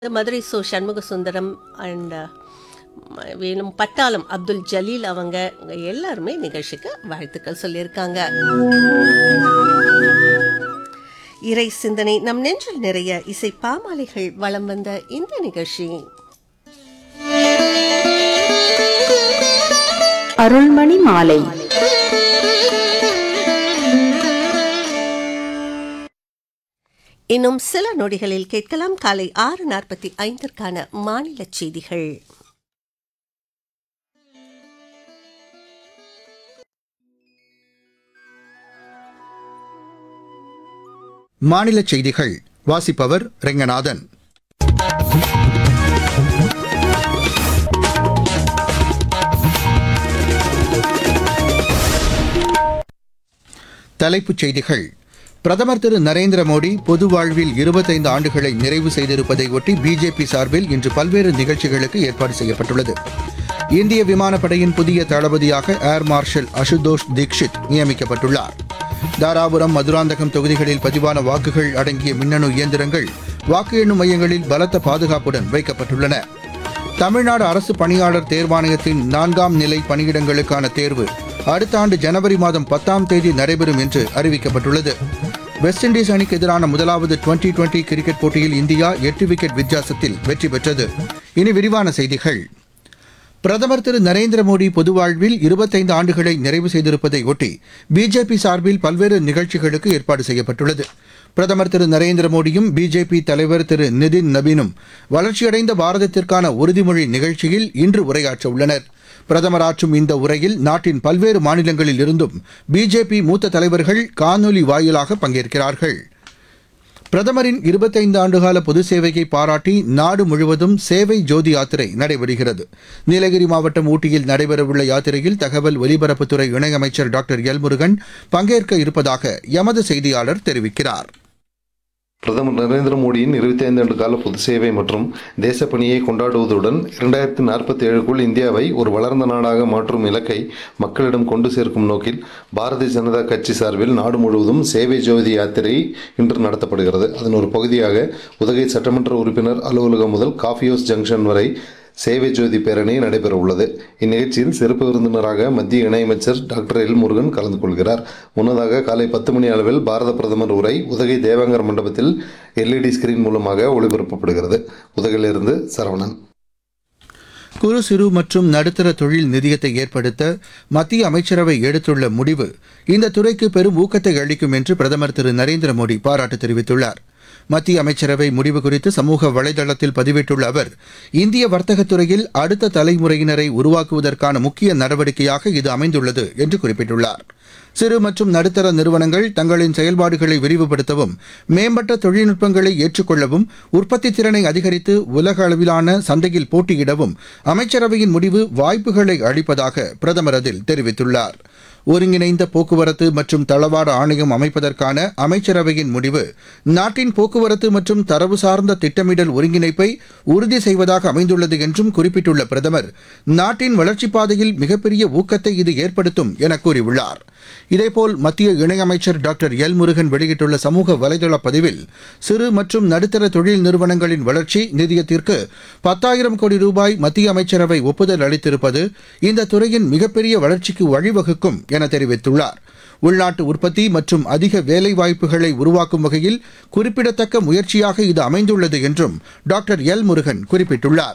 Madurai So Shanmuga Sundaram and வேணும் பட்டாளம் அப்துல் ஜலீல் அவங்க இவங்க எல்லாருமே நிகழ்ச்சிக்கு வாழ்த்துக்கள் சொல்லியிருக்காங்க இறை சிந்தனை நம் நெஞ்சில் நிறைய இசை பாமாலைகள் வலம் வந்த இந்த நிகழ்ச்சி அருள்மணி மாலை இன்னும் சில நொடிகளில் கேட்கலாம் காலை ஆறு நாற்பத்தி ஐந்திற்கான மாநில செய்திகள் மாநில செய்திகள் வாசிப்பவர் ரெங்கநாதன் தலைப்புச் செய்திகள் பிரதமர் திரு நரேந்திர மோடி பொது வாழ்வில் இருபத்தைந்து ஆண்டுகளை நிறைவு செய்திருப்பதை ஒட்டி பிஜேபி சார்பில் இன்று பல்வேறு நிகழ்ச்சிகளுக்கு ஏற்பாடு செய்யப்பட்டுள்ளது இந்திய விமானப்படையின் புதிய தளபதியாக ஏர் மார்ஷல் அசுதோஷ் தீக்ஷித் நியமிக்கப்பட்டுள்ளார் தாராபுரம் மதுராந்தகம் தொகுதிகளில் பதிவான வாக்குகள் அடங்கிய மின்னணு இயந்திரங்கள் வாக்கு எண்ணும் மையங்களில் பலத்த பாதுகாப்புடன் வைக்கப்பட்டுள்ளன தமிழ்நாடு அரசு பணியாளர் தேர்வாணையத்தின் நான்காம் நிலை பணியிடங்களுக்கான தேர்வு அடுத்த ஆண்டு ஜனவரி மாதம் பத்தாம் தேதி நடைபெறும் என்று அறிவிக்கப்பட்டுள்ளது வெஸ்ட் இண்டீஸ் அணிக்கு எதிரான முதலாவது டுவெண்டி டுவெண்டி கிரிக்கெட் போட்டியில் இந்தியா எட்டு விக்கெட் வித்தியாசத்தில் வெற்றி பெற்றது இனி விரிவான செய்திகள் பிரதமர் திரு நரேந்திர மோடி பொதுவாழ்வில் இருபத்தைந்து ஆண்டுகளை நிறைவு செய்திருப்பதை ஒட்டி பிஜேபி சார்பில் பல்வேறு நிகழ்ச்சிகளுக்கு ஏற்பாடு செய்யப்பட்டுள்ளது பிரதமர் திரு நரேந்திர மோடியும் பிஜேபி தலைவர் திரு நிதின் நபீனும் வளர்ச்சியடைந்த பாரதத்திற்கான உறுதிமொழி நிகழ்ச்சியில் இன்று உரையாற்ற உள்ளனர் பிரதமர் ஆற்றும் இந்த உரையில் நாட்டின் பல்வேறு மாநிலங்களில் இருந்தும் பிஜேபி மூத்த தலைவர்கள் காணொலி வாயிலாக பங்கேற்கிறார்கள் பிரதமரின் இருபத்தைந்து ஆண்டுகால பொது சேவையை பாராட்டி நாடு முழுவதும் சேவை ஜோதி யாத்திரை நடைபெறுகிறது நீலகிரி மாவட்டம் ஊட்டியில் நடைபெறவுள்ள யாத்திரையில் தகவல் ஒலிபரப்புத்துறை இணையமைச்சர் டாக்டர் எல் முருகன் பங்கேற்க இருப்பதாக எமது செய்தியாளர் தெரிவிக்கிறார் பிரதமர் நரேந்திர மோடியின் இருபத்தி ஐந்து ஆண்டு கால பொது சேவை மற்றும் தேசப்பணியை கொண்டாடுவதுடன் இரண்டாயிரத்தி நாற்பத்தி ஏழுக்குள் இந்தியாவை ஒரு வளர்ந்த நாடாக மாற்றும் இலக்கை மக்களிடம் கொண்டு சேர்க்கும் நோக்கில் பாரதிய ஜனதா கட்சி சார்பில் நாடு முழுவதும் சேவை ஜோதி யாத்திரை இன்று நடத்தப்படுகிறது அதன் ஒரு பகுதியாக உதகை சட்டமன்ற உறுப்பினர் அலுவலகம் முதல் காஃபி ஹவுஸ் ஜங்ஷன் வரை சேவை ஜோதி பேரணி நடைபெற உள்ளது இந்நிகழ்ச்சியில் சிறப்பு விருந்தினராக மத்திய இணையமைச்சர் டாக்டர் எல் முருகன் கலந்து கொள்கிறார் முன்னதாக காலை பத்து மணி அளவில் பாரத பிரதமர் உரை உதகை தேவாங்கர் மண்டபத்தில் எல்இடி ஸ்கிரீன் மூலமாக ஒளிபரப்பப்படுகிறது உதகையிலிருந்து சரவணன் குறு சிறு மற்றும் நடுத்தர தொழில் நிதியத்தை ஏற்படுத்த மத்திய அமைச்சரவை எடுத்துள்ள முடிவு இந்த துறைக்கு பெரும் ஊக்கத்தை அளிக்கும் என்று பிரதமர் திரு நரேந்திர மோடி பாராட்டு தெரிவித்துள்ளார் மத்திய அமைச்சரவை முடிவு குறித்து சமூக வலைதளத்தில் பதிவிட்டுள்ள அவர் இந்திய வர்த்தகத் துறையில் அடுத்த தலைமுறையினரை உருவாக்குவதற்கான முக்கிய நடவடிக்கையாக இது அமைந்துள்ளது என்று குறிப்பிட்டுள்ளார் சிறு மற்றும் நடுத்தர நிறுவனங்கள் தங்களின் செயல்பாடுகளை விரிவுபடுத்தவும் மேம்பட்ட தொழில்நுட்பங்களை ஏற்றுக்கொள்ளவும் உற்பத்தி திறனை அதிகரித்து உலக அளவிலான சந்தையில் போட்டியிடவும் அமைச்சரவையின் முடிவு வாய்ப்புகளை அளிப்பதாக பிரதமர் அதில் தெரிவித்துள்ளார் ஒருங்கிணைந்த போக்குவரத்து மற்றும் தளவாட ஆணையம் அமைப்பதற்கான அமைச்சரவையின் முடிவு நாட்டின் போக்குவரத்து மற்றும் தரவு சார்ந்த திட்டமிடல் ஒருங்கிணைப்பை உறுதி செய்வதாக அமைந்துள்ளது என்றும் குறிப்பிட்டுள்ள பிரதமர் நாட்டின் வளர்ச்சிப் பாதையில் மிகப்பெரிய ஊக்கத்தை இது ஏற்படுத்தும் என கூறியுள்ளார் இதேபோல் மத்திய இணையமைச்சர் டாக்டர் எல் முருகன் வெளியிட்டுள்ள சமூக வலைதள பதிவில் சிறு மற்றும் நடுத்தர தொழில் நிறுவனங்களின் வளர்ச்சி நிதியத்திற்கு பத்தாயிரம் கோடி ரூபாய் மத்திய அமைச்சரவை ஒப்புதல் அளித்திருப்பது இந்த துறையின் மிகப்பெரிய வளர்ச்சிக்கு வழிவகுக்கும் என தெரிவித்துள்ளார் உள்நாட்டு உற்பத்தி மற்றும் அதிக வேலைவாய்ப்புகளை உருவாக்கும் வகையில் குறிப்பிடத்தக்க முயற்சியாக இது அமைந்துள்ளது என்றும் டாக்டர் எல் முருகன் குறிப்பிட்டுள்ளார்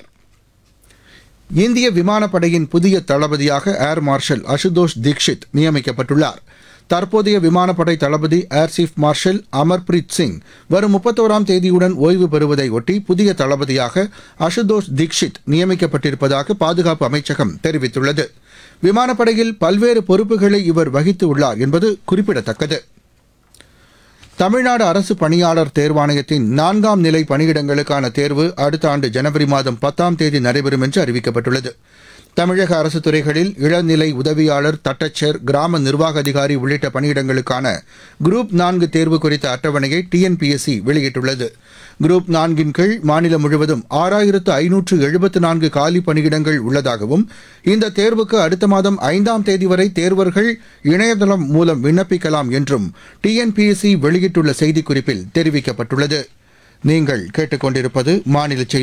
இந்திய விமானப்படையின் புதிய தளபதியாக ஏர் மார்ஷல் அசுதோஷ் தீக்ஷித் நியமிக்கப்பட்டுள்ளார் தற்போதைய விமானப்படை தளபதி air chief marshal Amarpreet Singh வரும் முப்பத்தோராம் தேதியுடன் ஓய்வு பெறுவதை ஒட்டி புதிய தளபதியாக அசுதோஷ் தீக்ஷித் நியமிக்கப்பட்டிருப்பதாக பாதுகாப்பு அமைச்சகம் தெரிவித்துள்ளது விமானப்படையில் பல்வேறு பொறுப்புகளை இவர் வகித்து உள்ளார் என்பது குறிப்பிடத்தக்கது தமிழ்நாடு அரசு பணியாளர் தேர்வாணையத்தின் நான்காம் நிலை பணியிடங்களுக்கான தேர்வு அடுத்த ஆண்டு ஜனவரி மாதம் பத்தாம் தேதி நடைபெறும் என்று அறிவிக்கப்பட்டுள்ளது தமிழக அரசு துறைகளில் இளநிலை உதவியாளர் தட்டச்சர் கிராம நிர்வாக அதிகாரி உள்ளிட்ட பணியிடங்களுக்கான குரூப் நான்கு தேர்வு குறித்த அட்டவணையை டிஎன்பிஎஸ்சி வெளியிட்டுள்ளது குரூப் நான்கின் கீழ் மாநிலம் முழுவதும் ஆறாயிரத்து ஐநூற்று எழுபத்து நான்கு காலி பணியிடங்கள் உள்ளதாகவும் இந்த தேர்வுக்கு அடுத்த மாதம் ஐந்தாம் தேதி வரை தேர்வர்கள் இணையதளம் மூலம் விண்ணப்பிக்கலாம் என்றும் டிஎன்பிஎஸ்சி வெளியிட்டுள்ள செய்திக்குறிப்பில் தெரிவிக்கப்பட்டுள்ளது நீங்கள் கேட்டுக்கொண்டிருப்பது மாநில செய்தி